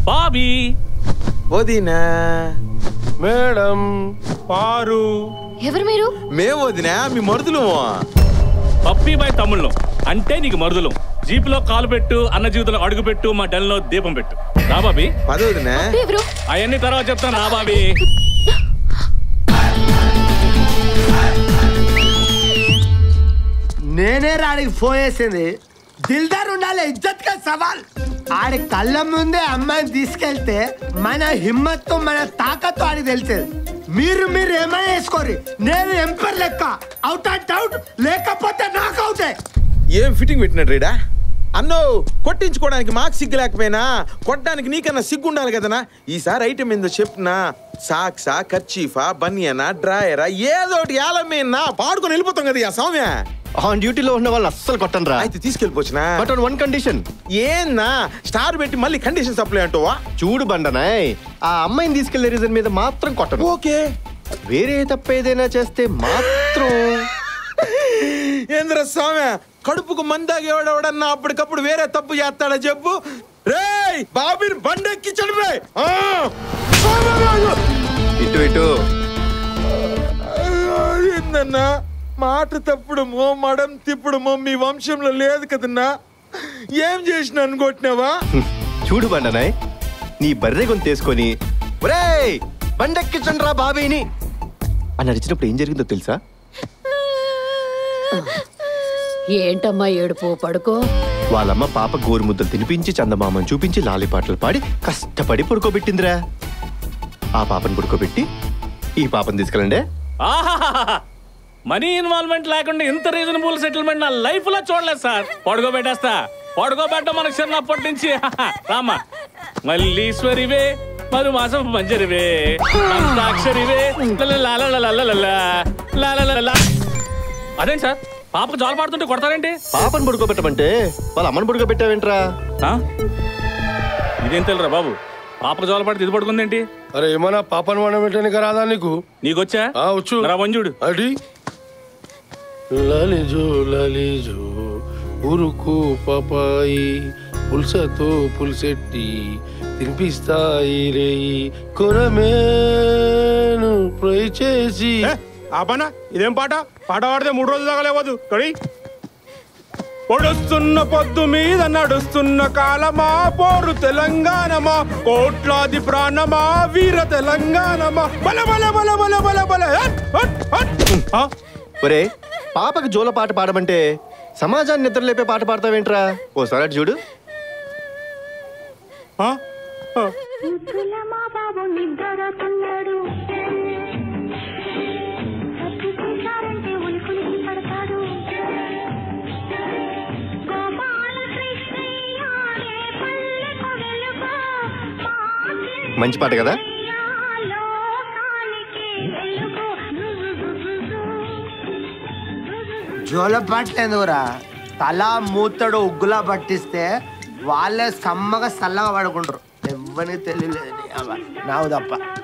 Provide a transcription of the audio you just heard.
బాబీ వదినా మేడం పారు ఎవరు మీరు మేము వదినా మీ మరుదులు పప్పీ బాయ్ తమ్ముళ్ళం అంటే నీకు మరుదులం జీపులో కాలు పెట్టు అన్న జీవితంలో అడుగు పెట్టు మా డెల్లో దీపం పెట్టు రా బాబీ పద వదినా ఎవరు అవన్నీ తర్వాత చెప్తాను రా బాబీ నేనే రాడికి ఫోన్ చేసింది దిల్దార్ ఉండాలి ఇజ్జత్ కా సవాల్ ఆడి కళ్ళ ముందే అమ్మాయిని తీసుకెళ్తే మన హిమ్మత్తు మన తాకత్తు ఆడికి తెలిసేది మీరు మీరు ఏమైనా వేసుకోరు నేను ఎంపర్ లెక్క అవుట్ అండ్ అవుట్ లేకపోతే నాకు అవుటే ఏం ఫిట్టింగ్ పెట్టినట్టు రీడా అన్నో కొట్టించుకోవడానికి మాకు సిగ్గు లేకపోయినా కొట్టడానికి నీకన్నా సిగ్గు ఉండాలి కదనా ఈసారి ఐటమ్ ఏందో చెప్పినా సాక్సా కర్చీఫా బనియనా డ్రాయరా ఏదో ఒకటి ఏలమేనా పాడుకొని వెళ్ళిపోతాం కదా ఆ సౌమ్య ఆన్ డ్యూటీలో ఉన్న వాళ్ళు అస్సలు కొట్టను రా అయితే తీసుకెళ్ళిపోవచ్చునా బట్ ఆన్ వన్ కండిషన్ ఏంనా స్టార్ పెట్టి మళ్ళీ కండిషన్ సప్లై అంటావా చూడు బండనాయ్ ఆ అమ్మాయిని తీసుకెళ్లే రీజన్ మీద మాత్రం కొట్టను ఓకే వేరే తప్ప ఏదైనా చేస్తే మాత్రం ఏంద్ర స్వామి కడుపుకు మందాగేవాడెవడన్నా అప్పటికప్పుడు వేరే తప్పు చేస్తాడా చెప్పు రేయ్ బాబీని బండెక్కి చడిపే ఇటు ఇటు ఏందన్నా మాట తప్పుడుమో మడం తిప్పుడుమో మీ వంశంలో లేదు కదన్నా ఏం చేసిన అనుకుంటున్నావా చూడు బండనాయ్ నీ బర్రె గొంతు తీసుకొని ఒరేయ్ బండెక్కించండి రా బాబీని అని అరిచినప్పుడు ఏం జరిగిందో తెలుసా ఏంటమ్మా ఏడుపు పడుకో వాళ్ళమ్మ పాప గోరుముద్దలు తినిపించి చందమామని చూపించి లాలిపాటలు పాడి కష్టపడి పడుకోబెట్టిందిరా ఆ పాపని పడుకోబెట్టి ఈ పాపని తీసుకెళ్ళండి ఆహాహాహా. మనీ ఇన్వాల్వ్మెంట్ లేకుండా ఇంత రీజనబుల్ సెటిల్మెంట్ నా లైఫ్ లో చూడలేదు సార్ పడుకోబెట్టేస్తా పడుకోబెట్ట మనకు చిన్నప్పటి నుంచి రామా మల్లీశ్వరివే మరు మాసం మంజరివే మంతాక్షరివే లలలలలలలల, లలలలల. అదేంటి సార్ పాపకు జోల పాడుతుంటే కొడతారేంటి పాపని పడుకోబెట్టమంటే వాళ్ళ అమ్మని పడుకోబెట్టావేంట్రా ఆ? ఇదేం తెలురా బాబు పాపకు జోల పాడితే ఇది పడుకుందేంటి అరే ఏమన్నా పాపను వండ పెట్టడానికి రాదా నీకు నీకొచ్చా ఆ, వచ్చు. రా మంజుడు అడి లలిజో లలిజో ఉరుకు పపాయి పుల్సతో పుల్సెట్టి తినిపిస్తాయి రేయి కొరమేను ఫ్రై చేసి ఆపనా ఇదేం పాట పాట పాడితే మూడు రోజులు దాగలేవద్దు కడి పొడుస్తున్న పొద్దు మీద నడుస్తున్న కాలమా పోరు తెలంగాణమా కోట్లాది ప్రాణమా వీర తెలంగాణమా బల బల బల బల బల బల హట్, హట్, హట్. ఒరే పాపకి జోల పాట పాడమంటే సమాజాన్ని నిద్రలేపే పాట పాడతావేంట్రా ఓసారి అటు చూడు ఆ? ఆ. ముద్దుల మా బాబు నిద్రపోతున్నాడు తప్పు చేశారంటే ఉలికులికి పడతాడు గోపాల కృష్ణయ్య ఏ పల్లెకు వెలుగు మా మంచి పాట కదా కృష్ణయ్య లోకానికి వెలుగు జోల పట్టలేదురా తల మూతడు ఉగ్గులా పట్టిస్తే వాళ్ళే సమ్మగా చల్లగా పడుకుంటారు ఎవరికి తెలియలేదు నీ అవ్వ. నాకు తప్ప